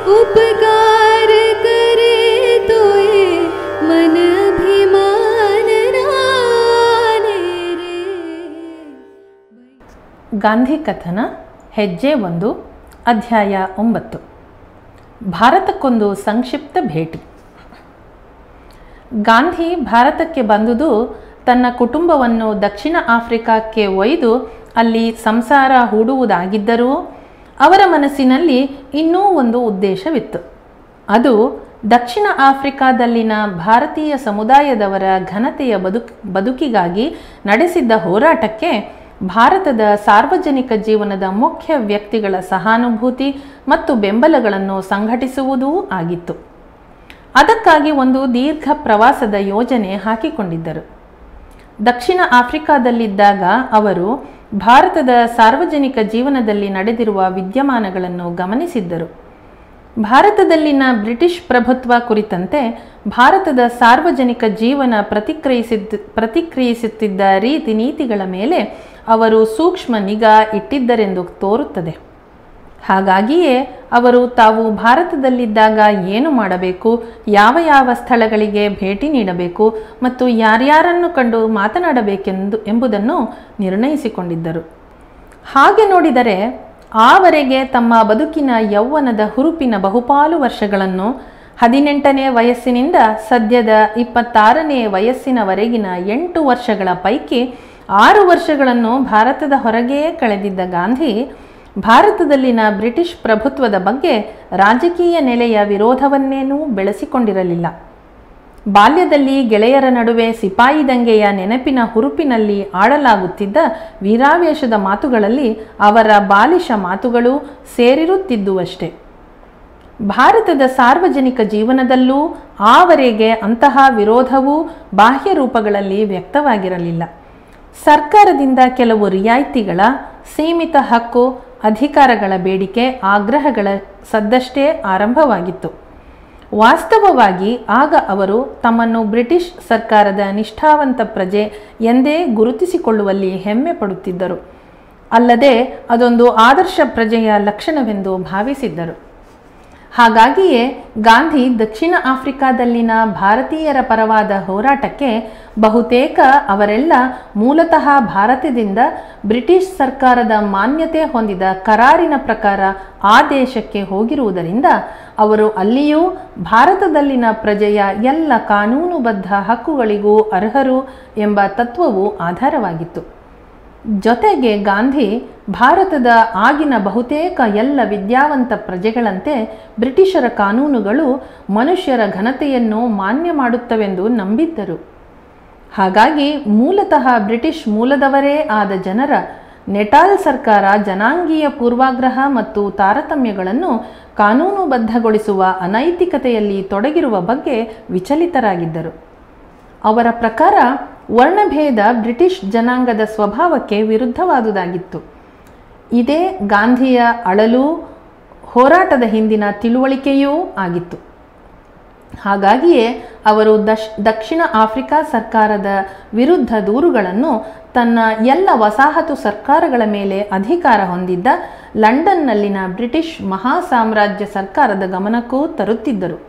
उपकार करे तोय मन अभिमान राने रे ಗಾಂಧಿ ಕಥನ ಹೆಜ್ಜೆ ಒಂದು ಅಧ್ಯಾಯ ಒಂಬತ್ತು ಭಾರತಕ್ಕೊಂದು ಸಂಕ್ಷಿಪ್ತ ಭೇಟಿ ಗಾಂಧಿ ಭಾರತಕ್ಕೆ ಬಂದುದು ತನ್ನ ಕುಟುಂಬವನ್ನು ದಕ್ಷಿಣ ಆಫ್ರಿಕಾಕ್ಕೆ ಒಯ್ದು ಅಲ್ಲಿ ಸಂಸಾರ ಹೂಡುವುದಾಗಿದ್ದರೂ ಅವರ ಮನಸ್ಸಿನಲ್ಲಿ ಇನ್ನೂ ಒಂದು ಉದ್ದೇಶವಿತ್ತು ಅದು ದಕ್ಷಿಣ ಆಫ್ರಿಕಾದಲ್ಲಿನ ಭಾರತೀಯ ಸಮುದಾಯದವರ ಘನತೆಯ ಬದುಕ್ ಬದುಕಿಗಾಗಿ ನಡೆಸಿದ್ದ ಹೋರಾಟಕ್ಕೆ ಭಾರತದ ಸಾರ್ವಜನಿಕ ಜೀವನದ ಮುಖ್ಯ ವ್ಯಕ್ತಿಗಳ ಸಹಾನುಭೂತಿ ಮತ್ತು ಬೆಂಬಲಗಳನ್ನು ಸಂಘಟಿಸುವುದೂ ಆಗಿತ್ತು ಅದಕ್ಕಾಗಿ ಒಂದು ದೀರ್ಘ ಪ್ರವಾಸದ ಯೋಜನೆ ಹಾಕಿಕೊಂಡಿದ್ದರು ದಕ್ಷಿಣ ಆಫ್ರಿಕಾದಲ್ಲಿದ್ದಾಗ ಅವರು ಭಾರತದ ಸಾರ್ವಜನಿಕ ಜೀವನದಲ್ಲಿ ನಡೆದಿರುವ ವಿದ್ಯಮಾನಗಳನ್ನು ಗಮನಿಸಿದ್ದರು ಭಾರತದಲ್ಲಿನ ಬ್ರಿಟಿಷ್ ಪ್ರಭುತ್ವ ಕುರಿತಂತೆ ಭಾರತದ ಸಾರ್ವಜನಿಕ ಜೀವನ ಪ್ರತಿಕ್ರಿಯಿಸಿದ್ದ ಪ್ರತಿಕ್ರಿಯಿಸುತ್ತಿದ್ದ ರೀತಿ ನೀತಿಗಳ ಮೇಲೆ ಅವರು ಸೂಕ್ಷ್ಮ ನಿಗಾ ಇಟ್ಟಿದ್ದರೆಂದು ತೋರುತ್ತದೆ ಹಾಗಾಗಿಯೇ ಅವರು ತಾವು ಭಾರತದಲ್ಲಿದ್ದಾಗ ಏನು ಮಾಡಬೇಕು ಯಾವ ಯಾವ ಸ್ಥಳಗಳಿಗೆ ಭೇಟಿ ನೀಡಬೇಕು ಮತ್ತು ಯಾರ್ಯಾರನ್ನು ಕಂಡು ಮಾತನಾಡಬೇಕೆಂದು ಎಂಬುದನ್ನು ನಿರ್ಣಯಿಸಿಕೊಂಡಿದ್ದರು ಹಾಗೆ ನೋಡಿದರೆ ಆವರೆಗೆ ತಮ್ಮ ಬದುಕಿನ ಯೌವನದ ಹುರುಪಿನ ಬಹುಪಾಲು ವರ್ಷಗಳನ್ನು ಹದಿನೆಂಟನೇ ವಯಸ್ಸಿನಿಂದ ಸದ್ಯದ ಇಪ್ಪತ್ತಾರನೇ ವಯಸ್ಸಿನವರೆಗಿನ ಎಂಟು ವರ್ಷಗಳ ಪೈಕಿ ಆರು ವರ್ಷಗಳನ್ನು ಭಾರತದ ಹೊರಗೆಯೇ ಕಳೆದಿದ್ದ ಗಾಂಧಿ ಭಾರತದಲ್ಲಿನ ಬ್ರಿಟಿಷ್ ಪ್ರಭುತ್ವದ ಬಗ್ಗೆ ರಾಜಕೀಯ ನೆಲೆಯ ವಿರೋಧವನ್ನೇನೂ ಬೆಳೆಸಿಕೊಂಡಿರಲಿಲ್ಲ ಬಾಲ್ಯದಲ್ಲಿ ಗೆಳೆಯರ ನಡುವೆ ಸಿಪಾಯಿ ದಂಗೆಯ ನೆನಪಿನ ಹುರುಪಿನಲ್ಲಿ ಆಡಲಾಗುತ್ತಿದ್ದ ವೀರಾವೇಶದ ಮಾತುಗಳಲ್ಲಿ ಅವರ ಬಾಲಿಶ ಮಾತುಗಳು ಸೇರಿರುತ್ತಿದ್ದುವಷ್ಟೇ ಭಾರತದ ಸಾರ್ವಜನಿಕ ಜೀವನದಲ್ಲೂ ಆವರೆಗೆ ಅಂತಹ ವಿರೋಧವೂ ಬಾಹ್ಯ ರೂಪಗಳಲ್ಲಿ ವ್ಯಕ್ತವಾಗಿರಲಿಲ್ಲ ಸರ್ಕಾರದಿಂದ ಕೆಲವು ರಿಯಾಯಿತಿಗಳ ಸೀಮಿತ ಹಕ್ಕು ಅಧಿಕಾರಗಳ ಬೇಡಿಕೆ ಆಗ್ರಹಗಳ ಸದ್ದಷ್ಟೇ ಆರಂಭವಾಗಿತ್ತು ವಾಸ್ತವವಾಗಿ ಆಗ ಅವರು ತಮ್ಮನ್ನು ಬ್ರಿಟಿಷ್ ಸರ್ಕಾರದ ನಿಷ್ಠಾವಂತ ಪ್ರಜೆ ಎಂದೇ ಗುರುತಿಸಿಕೊಳ್ಳುವಲ್ಲಿ ಹೆಮ್ಮೆ ಪಡುತ್ತಿದ್ದರು ಅಲ್ಲದೆ ಅದೊಂದು ಆದರ್ಶ ಪ್ರಜೆಯ ಲಕ್ಷಣವೆಂದು ಭಾವಿಸಿದ್ದರು ಹಾಗಾಗಿಯೇ ಗಾಂಧಿ ದಕ್ಷಿಣ ಆಫ್ರಿಕಾದಲ್ಲಿನ ಭಾರತೀಯರ ಪರವಾದ ಹೋರಾಟಕ್ಕೆ ಬಹುತೇಕ ಅವರೆಲ್ಲ ಮೂಲತಃ ಭಾರತದಿಂದ ಬ್ರಿಟಿಷ್ ಸರ್ಕಾರದ ಮಾನ್ಯತೆ ಹೊಂದಿದ ಕರಾರಿನ ಪ್ರಕಾರ ಆ ದೇಶಕ್ಕೆ ಹೋಗಿರುವುದರಿಂದ ಅವರು ಅಲ್ಲಿಯೂ ಭಾರತದಲ್ಲಿನ ಪ್ರಜೆಯ ಎಲ್ಲ ಕಾನೂನುಬದ್ಧ ಹಕ್ಕುಗಳಿಗೂ ಅರ್ಹರು ಎಂಬ ತತ್ವವು ಆಧಾರವಾಗಿತ್ತು ಜೊತೆಗೆ ಗಾಂಧಿ ಭಾರತದ ಆಗಿನ ಬಹುತೇಕ ಎಲ್ಲ ವಿದ್ಯಾವಂತ ಪ್ರಜೆಗಳಂತೆ ಬ್ರಿಟಿಷರ ಕಾನೂನುಗಳು ಮನುಷ್ಯರ ಘನತೆಯನ್ನು ಮಾನ್ಯ ಮಾಡುತ್ತವೆಂದು ನಂಬಿದ್ದರು ಹಾಗಾಗಿ ಮೂಲತಃ ಬ್ರಿಟಿಷ್ ಮೂಲದವರೇ ಆದ ಜನರ ನೆಟಾಲ್ ಸರ್ಕಾರ ಜನಾಂಗೀಯ ಪೂರ್ವಾಗ್ರಹ ಮತ್ತು ತಾರತಮ್ಯಗಳನ್ನು ಕಾನೂನುಬದ್ಧಗೊಳಿಸುವ ಅನೈತಿಕತೆಯಲ್ಲಿ ತೊಡಗಿರುವ ಬಗ್ಗೆ ವಿಚಲಿತರಾಗಿದ್ದರು ಅವರ ಪ್ರಕಾರ ವರ್ಣಭೇದ ಬ್ರಿಟಿಷ್ ಜನಾಂಗದ ಸ್ವಭಾವಕ್ಕೆ ವಿರುದ್ಧವಾದುದಾಗಿತ್ತು ಇದೇ ಗಾಂಧಿಯ ಅಳಲು ಹೋರಾಟದ ಹಿಂದಿನ ತಿಳುವಳಿಕೆಯೂ ಆಗಿತ್ತು ಹಾಗಾಗಿಯೇ ಅವರು ದಶ್ ದಕ್ಷಿಣ ಆಫ್ರಿಕಾ ಸರ್ಕಾರದ ವಿರುದ್ಧ ದೂರುಗಳನ್ನು ತನ್ನ ಎಲ್ಲ ವಸಾಹತು ಸರ್ಕಾರಗಳ ಮೇಲೆ ಅಧಿಕಾರ ಹೊಂದಿದ್ದ ಲಂಡನ್ನಲ್ಲಿನ ಬ್ರಿಟಿಷ್ ಮಹಾ ಸಾಮ್ರಾಜ್ಯ ಸರ್ಕಾರದ ಗಮನಕ್ಕೂ ತರುತ್ತಿದ್ದರು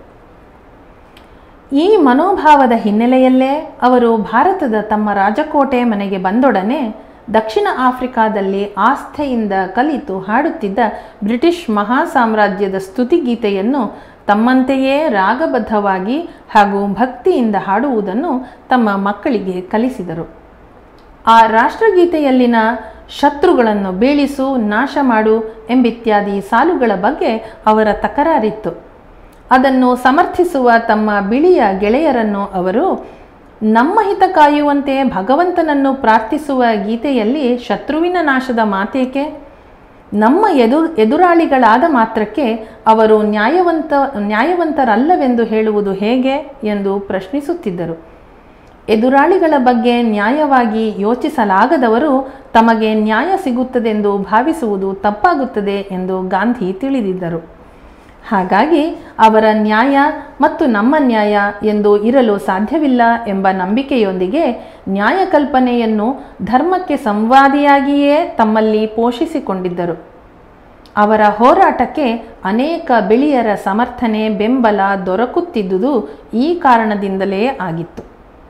ಈ ಮನೋಭಾವದ ಹಿನ್ನೆಲೆಯಲ್ಲೇ ಅವರು ಭಾರತದ ತಮ್ಮ ರಾಜಕೋಟೆ ಮನೆಗೆ ಬಂದೊಡನೆ ದಕ್ಷಿಣ ಆಫ್ರಿಕಾದಲ್ಲಿ ಆಸ್ಥೆಯಿಂದ ಕಲಿತು ಹಾಡುತ್ತಿದ್ದ ಬ್ರಿಟಿಷ್ ಮಹಾ ಸಾಮ್ರಾಜ್ಯದ ಸ್ತುತಿಗೀತೆಯನ್ನು ತಮ್ಮಂತೆಯೇ ರಾಗಬದ್ಧವಾಗಿ ಹಾಗೂ ಭಕ್ತಿಯಿಂದ ಹಾಡುವುದನ್ನು ತಮ್ಮ ಮಕ್ಕಳಿಗೆ ಕಲಿಸಿದರು ಆ ರಾಷ್ಟ್ರಗೀತೆಯಲ್ಲಿನ ಶತ್ರುಗಳನ್ನು ಬೀಳಿಸು ನಾಶ ಮಾಡು ಎಂಬಿತ್ಯಾದಿ ಸಾಲುಗಳ ಬಗ್ಗೆ ಅವರ ತಕರಾರಿತ್ತು ಅದನ್ನು ಸಮರ್ಥಿಸುವ ತಮ್ಮ ಬಿಳಿಯ ಗೆಳೆಯರನ್ನು ಅವರು ನಮ್ಮ ಹಿತ ಕಾಯುವಂತೆ ಭಗವಂತನನ್ನು ಪ್ರಾರ್ಥಿಸುವ ಗೀತೆಯಲ್ಲಿ ಶತ್ರುವಿನ ನಾಶದ ಮಾತೇಕೆ ನಮ್ಮ ಎದು ಎದುರಾಳಿಗಳಾದ ಮಾತ್ರಕ್ಕೆ ಅವರು ನ್ಯಾಯವಂತ ನ್ಯಾಯವಂತರಲ್ಲವೆಂದು ಹೇಳುವುದು ಹೇಗೆ ಎಂದು ಪ್ರಶ್ನಿಸುತ್ತಿದ್ದರು ಎದುರಾಳಿಗಳ ಬಗ್ಗೆ ನ್ಯಾಯವಾಗಿ ಯೋಚಿಸಲಾಗದವರು ತಮಗೆ ನ್ಯಾಯ ಸಿಗುತ್ತದೆಂದು ಭಾವಿಸುವುದು ತಪ್ಪಾಗುತ್ತದೆ ಎಂದು ಗಾಂಧಿ ತಿಳಿದಿದ್ದರು ಹಾಗಾಗಿ ಅವರ ನ್ಯಾಯ ಮತ್ತು ನಮ್ಮ ನ್ಯಾಯ ಎಂದು ಇರಲು ಸಾಧ್ಯವಿಲ್ಲ ಎಂಬ ನಂಬಿಕೆಯೊಂದಿಗೆ ನ್ಯಾಯ ಕಲ್ಪನೆಯನ್ನು ಧರ್ಮಕ್ಕೆ ಸಂವಾದಿಯಾಗಿಯೇ ತಮ್ಮಲ್ಲಿ ಪೋಷಿಸಿಕೊಂಡಿದ್ದರು ಅವರ ಹೋರಾಟಕ್ಕೆ ಅನೇಕ ಬಿಳಿಯರ ಸಮರ್ಥನೆ ಬೆಂಬಲ ದೊರಕುತ್ತಿದ್ದುದು ಈ ಕಾರಣದಿಂದಲೇ ಆಗಿತ್ತು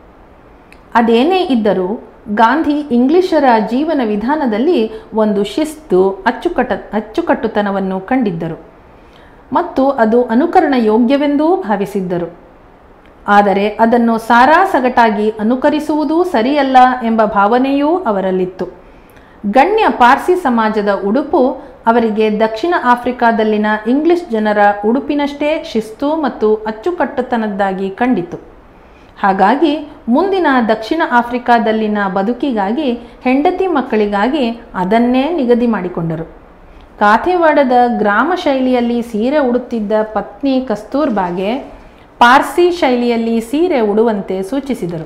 ಅದೇನೇ ಇದ್ದರೂ ಗಾಂಧಿ ಇಂಗ್ಲಿಷರ ಜೀವನ ವಿಧಾನದಲ್ಲಿ ಒಂದು ಶಿಸ್ತು ಅಚ್ಚುಕಟ್ಟ ಅಚ್ಚುಕಟ್ಟುತನವನ್ನು ಕಂಡಿದ್ದರು ಮತ್ತು ಅದು ಅನುಕರಣ ಯೋಗ್ಯವೆಂದೂ ಭಾವಿಸಿದ್ದರು ಆದರೆ ಅದನ್ನು ಸಾರಾಸಗಟಾಗಿ ಅನುಕರಿಸುವುದೂ ಸರಿಯಲ್ಲ ಎಂಬ ಭಾವನೆಯೂ ಅವರಲ್ಲಿತ್ತು ಗಣ್ಯ ಪಾರ್ಸಿ ಸಮಾಜದ ಉಡುಪು ಅವರಿಗೆ ದಕ್ಷಿಣ ಆಫ್ರಿಕಾದಲ್ಲಿನ ಇಂಗ್ಲಿಷ್ ಜನರ ಉಡುಪಿನಷ್ಟೇ ಶಿಸ್ತು ಮತ್ತು ಅಚ್ಚುಕಟ್ಟುತನದ್ದಾಗಿ ಕಂಡಿತು ಹಾಗಾಗಿ ಮುಂದಿನ ದಕ್ಷಿಣ ಆಫ್ರಿಕಾದಲ್ಲಿನ ಬದುಕಿಗಾಗಿ ಹೆಂಡತಿ ಮಕ್ಕಳಿಗಾಗಿ ಅದನ್ನೇ ನಿಗದಿ ಮಾಡಿಕೊಂಡರು ಕಾಥೇವಾಡದ ಗ್ರಾಮ ಶೈಲಿಯಲ್ಲಿ ಸೀರೆ ಉಡುತ್ತಿದ್ದ ಪತ್ನಿ ಕಸ್ತೂರ್ಬಾಗೆ ಪಾರ್ಸಿ ಶೈಲಿಯಲ್ಲಿ ಸೀರೆ ಉಡುವಂತೆ ಸೂಚಿಸಿದರು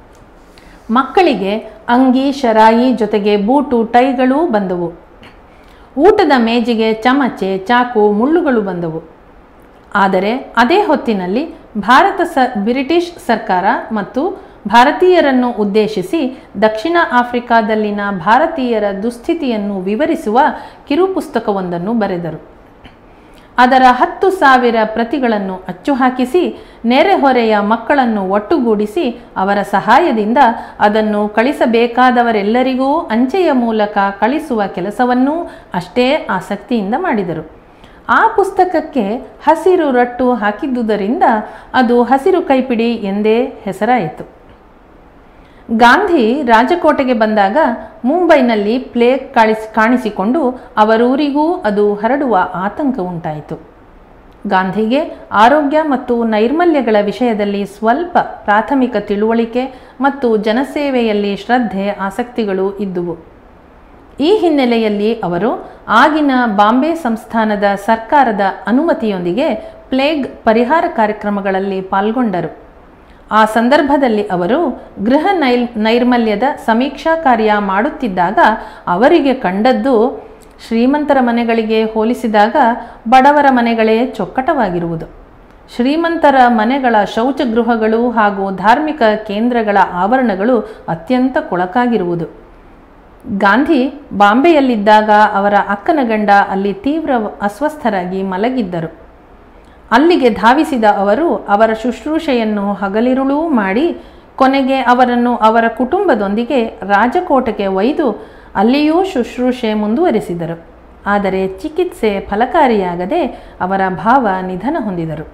ಮಕ್ಕಳಿಗೆ ಅಂಗಿ ಶರಾಯಿ ಜೊತೆಗೆ ಬೂಟು ಟೈಗಳೂ ಬಂದವು ಊಟದ ಮೇಜಿಗೆ ಚಮಚೆ ಚಾಕು ಮುಳ್ಳುಗಳು ಬಂದವು ಆದರೆ ಅದೇ ಹೊತ್ತಿನಲ್ಲಿ ಭಾರತ ಸ ಬ್ರಿಟಿಷ್ ಸರ್ಕಾರ ಮತ್ತು ಭಾರತೀಯರನ್ನು ಉದ್ದೇಶಿಸಿ ದಕ್ಷಿಣ ಆಫ್ರಿಕಾದಲ್ಲಿನ ಭಾರತೀಯರ ದುಸ್ಥಿತಿಯನ್ನು ವಿವರಿಸುವ ಕಿರುಪುಸ್ತಕವೊಂದನ್ನು ಬರೆದರು ಅದರ ಹತ್ತು ಸಾವಿರ ಪ್ರತಿಗಳನ್ನು ಅಚ್ಚುಹಾಕಿಸಿ ನೆರೆಹೊರೆಯ ಮಕ್ಕಳನ್ನು ಒಟ್ಟುಗೂಡಿಸಿ ಅವರ ಸಹಾಯದಿಂದ ಅದನ್ನು ಕಳಿಸಬೇಕಾದವರೆಲ್ಲರಿಗೂ ಅಂಚೆಯ ಮೂಲಕ ಕಳಿಸುವ ಕೆಲಸವನ್ನೂ ಅಷ್ಟೇ ಆಸಕ್ತಿಯಿಂದ ಮಾಡಿದರು ಆ ಪುಸ್ತಕಕ್ಕೆ ಹಸಿರು ರಟ್ಟು ಹಾಕಿದ್ದುದರಿಂದ ಅದು ಹಸಿರು ಕೈಪಿಡಿ ಎಂದೇ ಹೆಸರಾಯಿತು ಗಾಂಧಿ ರಾಜಕೋಟೆಗೆ ಬಂದಾಗ ಮುಂಬೈನಲ್ಲಿ ಪ್ಲೇಗ್ ಕಾಣಿಸಿ ಕಾಣಿಸಿಕೊಂಡು ಅವರೂರಿಗೂ ಅದು ಹರಡುವ ಆತಂಕ ಉಂಟಾಯಿತು ಗಾಂಧಿಗೆ ಆರೋಗ್ಯ ಮತ್ತು ನೈರ್ಮಲ್ಯಗಳ ವಿಷಯದಲ್ಲಿ ಸ್ವಲ್ಪ ಪ್ರಾಥಮಿಕ ತಿಳುವಳಿಕೆ ಮತ್ತು ಜನಸೇವೆಯಲ್ಲಿ ಶ್ರದ್ಧೆ ಆಸಕ್ತಿಗಳು ಇದ್ದುವು ಈ ಹಿನ್ನೆಲೆಯಲ್ಲಿ ಅವರು ಆಗಿನ ಬಾಂಬೆ ಸಂಸ್ಥಾನದ ಸರ್ಕಾರದ ಅನುಮತಿಯೊಂದಿಗೆ ಪ್ಲೇಗ್ ಪರಿಹಾರ ಕಾರ್ಯಕ್ರಮಗಳಲ್ಲಿ ಪಾಲ್ಗೊಂಡರು ಆ ಸಂದರ್ಭದಲ್ಲಿ ಅವರು ಗೃಹ ನೈಲ್ ನೈರ್ಮಲ್ಯದ ಸಮೀಕ್ಷಾ ಕಾರ್ಯ ಮಾಡುತ್ತಿದ್ದಾಗ ಅವರಿಗೆ ಕಂಡದ್ದು ಶ್ರೀಮಂತರ ಮನೆಗಳಿಗೆ ಹೋಲಿಸಿದಾಗ ಬಡವರ ಮನೆಗಳೇ ಚೊಕ್ಕಟವಾಗಿರುವುದು ಶ್ರೀಮಂತರ ಮನೆಗಳ ಶೌಚಗೃಹಗಳು ಹಾಗೂ ಧಾರ್ಮಿಕ ಕೇಂದ್ರಗಳ ಆವರಣಗಳು ಅತ್ಯಂತ ಕೊಳಕಾಗಿರುವುದು ಗಾಂಧಿ ಬಾಂಬೆಯಲ್ಲಿದ್ದಾಗ ಅವರ ಅಕ್ಕನ ಗಂಡ ಅಲ್ಲಿ ತೀವ್ರ ಅಸ್ವಸ್ಥರಾಗಿ ಮಲಗಿದ್ದರು ಅಲ್ಲಿಗೆ ಧಾವಿಸಿದ ಅವರು ಅವರ ಶುಶ್ರೂಷೆಯನ್ನು ಹಗಲಿರುಳೂ ಮಾಡಿ ಕೊನೆಗೆ ಅವರನ್ನು ಅವರ ಕುಟುಂಬದೊಂದಿಗೆ ರಾಜಕೋಟೆಗೆ ಒಯ್ದು ಅಲ್ಲಿಯೂ ಶುಶ್ರೂಷೆ ಮುಂದುವರಿಸಿದರು ಆದರೆ ಚಿಕಿತ್ಸೆ ಫಲಕಾರಿಯಾಗದೆ ಅವರ ಭಾವ ನಿಧನ ಹೊಂದಿದರು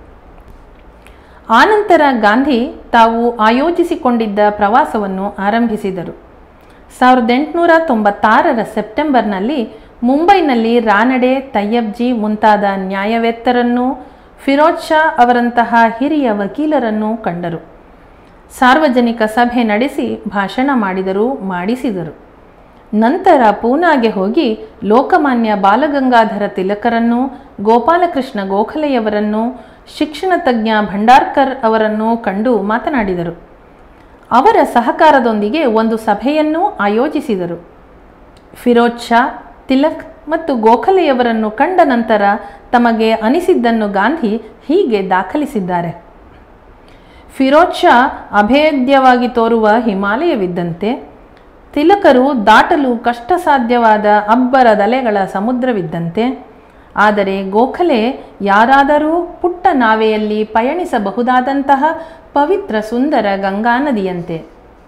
ಆನಂತರ ಗಾಂಧಿ ತಾವು ಆಯೋಜಿಸಿಕೊಂಡಿದ್ದ ಪ್ರವಾಸವನ್ನು ಆರಂಭಿಸಿದರು ಸಾವಿರದ ಎಂಟುನೂರ ತೊಂಬತ್ತಾರರ ಸೆಪ್ಟೆಂಬರ್ನಲ್ಲಿ ಮುಂಬೈನಲ್ಲಿ ರಾನಡೆ ತಯ್ಯಬ್ಜಿ ಮುಂತಾದ ನ್ಯಾಯವೇತ್ತರನ್ನು ಫಿರೋಜ್ ಶಾ ಅವರಂತಹ ಹಿರಿಯ ವಕೀಲರನ್ನು ಕಂಡರು ಸಾರ್ವಜನಿಕ ಸಭೆ ನಡೆಸಿ ಭಾಷಣ ಮಾಡಿದರು ಮಾಡಿಸಿದರು ನಂತರ ಪೂನಾಗೆ ಹೋಗಿ ಲೋಕಮಾನ್ಯ ಬಾಲಗಂಗಾಧರ ತಿಲಕರನ್ನು ಗೋಪಾಲಕೃಷ್ಣ ಗೋಖಲೆಯವರನ್ನು ಶಿಕ್ಷಣ ತಜ್ಞ ಭಂಡಾರ್ಕರ್ ಅವರನ್ನು ಕಂಡು ಮಾತನಾಡಿದರು ಅವರ ಸಹಕಾರದೊಂದಿಗೆ ಒಂದು ಸಭೆಯನ್ನೂ ಆಯೋಜಿಸಿದರು ಫಿರೋಜ್ ಶಾ ತಿಲಕ್ ಮತ್ತು ಗೋಖಲೆಯವರನ್ನು ಕಂಡ ನಂತರ ತಮಗೆ ಅನಿಸಿದ್ದನ್ನು ಗಾಂಧಿ ಹೀಗೆ ದಾಖಲಿಸಿದ್ದಾರೆ ಫಿರೋಜ್ ಶಾ ಅಭೇದ್ಯವಾಗಿ ತೋರುವ ಹಿಮಾಲಯವಿದ್ದಂತೆ ತಿಲಕರು ದಾಟಲು ಕಷ್ಟ ಸಾಧ್ಯವಾದ ಅಬ್ಬರದಲೆಗಳ ಸಮುದ್ರವಿದ್ದಂತೆ ಆದರೆ ಗೋಖಲೆ ಯಾರಾದರೂ ಪುಟ್ಟ ನಾವೆಯಲ್ಲಿ ಪಯಣಿಸಬಹುದಾದಂತಹ ಪವಿತ್ರ ಸುಂದರ ಗಂಗಾ ನದಿಯಂತೆ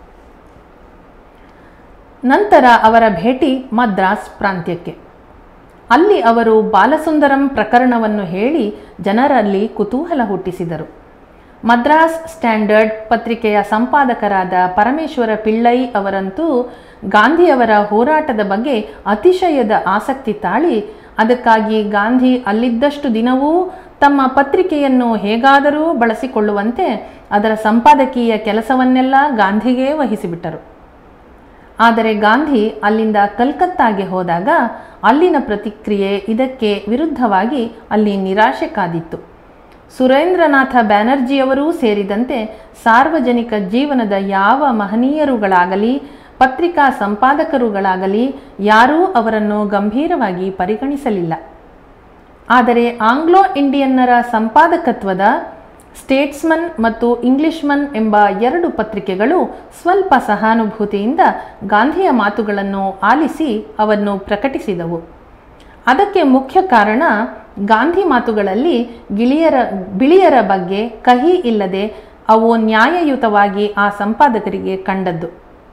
ನಂತರ ಅವರ ಭೇಟಿ ಮದ್ರಾಸ್ ಪ್ರಾಂತ್ಯಕ್ಕೆ ಅಲ್ಲಿ ಅವರು ಬಾಲಸುಂದರಂ ಪ್ರಕರಣವನ್ನು ಹೇಳಿ ಜನರಲ್ಲಿ ಕುತೂಹಲ ಹುಟ್ಟಿಸಿದರು ಮದ್ರಾಸ್ ಸ್ಟ್ಯಾಂಡರ್ಡ್ ಪತ್ರಿಕೆಯ ಸಂಪಾದಕರಾದ ಪರಮೇಶ್ವರ ಪಿಳ್ಳೈ ಅವರಂತೂ ಗಾಂಧಿಯವರ ಹೋರಾಟದ ಬಗ್ಗೆ ಅತಿಶಯದ ಆಸಕ್ತಿ ತಾಳಿ ಅದಕ್ಕಾಗಿ ಗಾಂಧಿ ಅಲ್ಲಿದ್ದಷ್ಟು ದಿನವೂ ತಮ್ಮ ಪತ್ರಿಕೆಯನ್ನು ಹೇಗಾದರೂ ಬಳಸಿಕೊಳ್ಳುವಂತೆ ಅದರ ಸಂಪಾದಕೀಯ ಕೆಲಸವನ್ನೆಲ್ಲ ಗಾಂಧಿಗೇ ವಹಿಸಿಬಿಟ್ಟರು ಆದರೆ ಗಾಂಧಿ ಅಲ್ಲಿಂದ ಕಲ್ಕತ್ತಾಗೆ ಹೋದಾಗ ಅಲ್ಲಿನ ಪ್ರತಿಕ್ರಿಯೆ ಇದಕ್ಕೆ ವಿರುದ್ಧವಾಗಿ ಅಲ್ಲಿ ನಿರಾಶೆ ಕಾದಿತ್ತು ಸುರೇಂದ್ರನಾಥ ಬ್ಯಾನರ್ಜಿಯವರೂ ಸೇರಿದಂತೆ ಸಾರ್ವಜನಿಕ ಜೀವನದ ಯಾವ ಮಹನೀಯರುಗಳಾಗಲಿ ಪತ್ರಿಕಾ ಸಂಪಾದಕರುಗಳಾಗಲಿ ಯಾರೂ ಅವರನ್ನು ಗಂಭೀರವಾಗಿ ಪರಿಗಣಿಸಲಿಲ್ಲ ಆದರೆ ಆಂಗ್ಲೋ ಇಂಡಿಯನ್ನರ ಸಂಪಾದಕತ್ವದ ಸ್ಟೇಟ್ಸ್ಮನ್ ಮತ್ತು ಇಂಗ್ಲಿಷ್ಮನ್ ಎಂಬ ಎರಡು ಪತ್ರಿಕೆಗಳು ಸ್ವಲ್ಪ ಸಹಾನುಭೂತಿಯಿಂದ ಗಾಂಧಿಯ ಮಾತುಗಳನ್ನು ಆಲಿಸಿ ಅವನ್ನು ಪ್ರಕಟಿಸಿದವು ಅದಕ್ಕೆ ಮುಖ್ಯ ಕಾರಣ ಗಾಂಧಿ ಮಾತುಗಳಲ್ಲಿ ಗಿಳಿಯರ ಬಿಳಿಯರ ಬಗ್ಗೆ ಕಹಿ ಇಲ್ಲದೆ ಅವು ನ್ಯಾಯಯುತವಾಗಿ ಆ ಸಂಪಾದಕರಿಗೆ ಕಂಡದ್ದು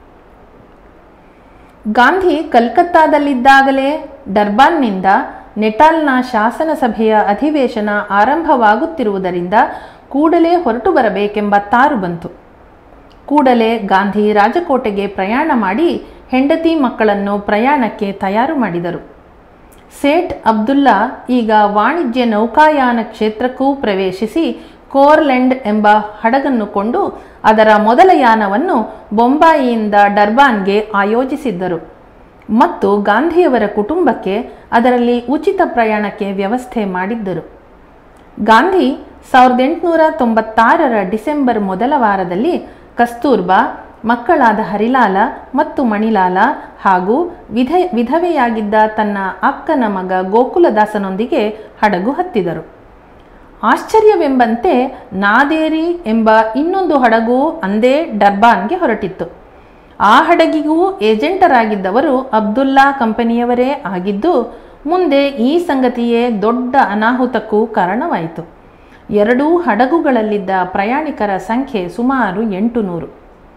ಗಾಂಧಿ ಕಲ್ಕತ್ತಾದಲ್ಲಿದ್ದಾಗಲೇ ಡರ್ಬಾನ್ನಿಂದ ನೆಟಾಲ್ನ ಶಾಸನ ಸಭೆಯ ಅಧಿವೇಶನ ಆರಂಭವಾಗುತ್ತಿರುವುದರಿಂದ ಕೂಡಲೇ ಹೊರಟು ಬರಬೇಕೆಂಬ ತಾರು ಬಂತು ಕೂಡಲೇ ಗಾಂಧಿ ರಾಜಕೋಟೆಗೆ ಪ್ರಯಾಣ ಮಾಡಿ ಹೆಂಡತಿ ಮಕ್ಕಳನ್ನು ಪ್ರಯಾಣಕ್ಕೆ ತಯಾರು ಮಾಡಿದರು ಸೇಠ್ ಅಬ್ದುಲ್ಲಾ ಈಗ ವಾಣಿಜ್ಯ ನೌಕಾಯಾನ ಕ್ಷೇತ್ರಕ್ಕೂ ಪ್ರವೇಶಿಸಿ ಕೋರ್ಲೆಂಡ್ ಎಂಬ ಹಡಗನ್ನು ಕೊಂಡು ಅದರ ಮೊದಲ ಯಾನವನ್ನು ಬೊಂಬಾಯಿಯಿಂದ ಡರ್ಬಾನ್ಗೆ ಆಯೋಜಿಸಿದ್ದರು ಮತ್ತು ಗಾಂಧಿಯವರ ಕುಟುಂಬಕ್ಕೆ ಅದರಲ್ಲಿ ಉಚಿತ ಪ್ರಯಾಣಕ್ಕೆ ವ್ಯವಸ್ಥೆ ಮಾಡಿದ್ದರು ಗಾಂಧಿ ಸಾವಿರದ ಎಂಟುನೂರ ತೊಂಬತ್ತಾರರ ಡಿಸೆಂಬರ್ ಮೊದಲ ವಾರದಲ್ಲಿ ಕಸ್ತೂರ್ಬಾ ಮಕ್ಕಳಾದ ಹರಿಲಾಲ ಮತ್ತು ಮಣಿಲಾಲ ಹಾಗೂ ವಿಧ ವಿಧವೆಯಾಗಿದ್ದ ತನ್ನ ಅಕ್ಕನ ಮಗ ಗೋಕುಲದಾಸನೊಂದಿಗೆ ಹಡಗು ಹತ್ತಿದರು ಆಶ್ಚರ್ಯವೆಂಬಂತೆ ನಾದೇರಿ ಎಂಬ ಇನ್ನೊಂದು ಹಡಗು ಅಂದೇ ಡರ್ಬಾನ್ಗೆ ಹೊರಟಿತ್ತು ಆ ಹಡಗಿಗೂ ಏಜೆಂಟರಾಗಿದ್ದವರು ಅಬ್ದುಲ್ಲಾ ಕಂಪನಿಯವರೇ ಆಗಿದ್ದು ಮುಂದೆ ಈ ಸಂಗತಿಯೇ ದೊಡ್ಡ ಅನಾಹುತಕ್ಕೂ ಕಾರಣವಾಯಿತು ಎರಡೂ ಹಡಗುಗಳಲ್ಲಿದ್ದ ಪ್ರಯಾಣಿಕರ ಸಂಖ್ಯೆ ಸುಮಾರು ಎಂಟು ನೂರು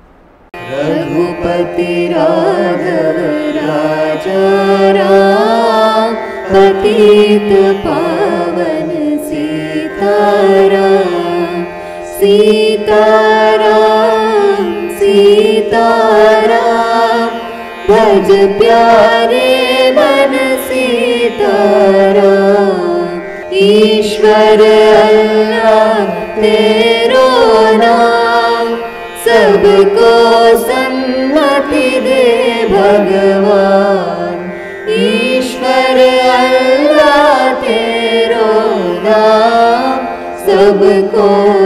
रघुपति राघव राजा राम पतित पावन सीताराम सीताराम सीताराम भज प्यारे मन सीताराम ईश्वर अल्लाह तेरो नाम सबको सन्मति दे भगवान ईश्वर अल्लाह तेरो नाम सबको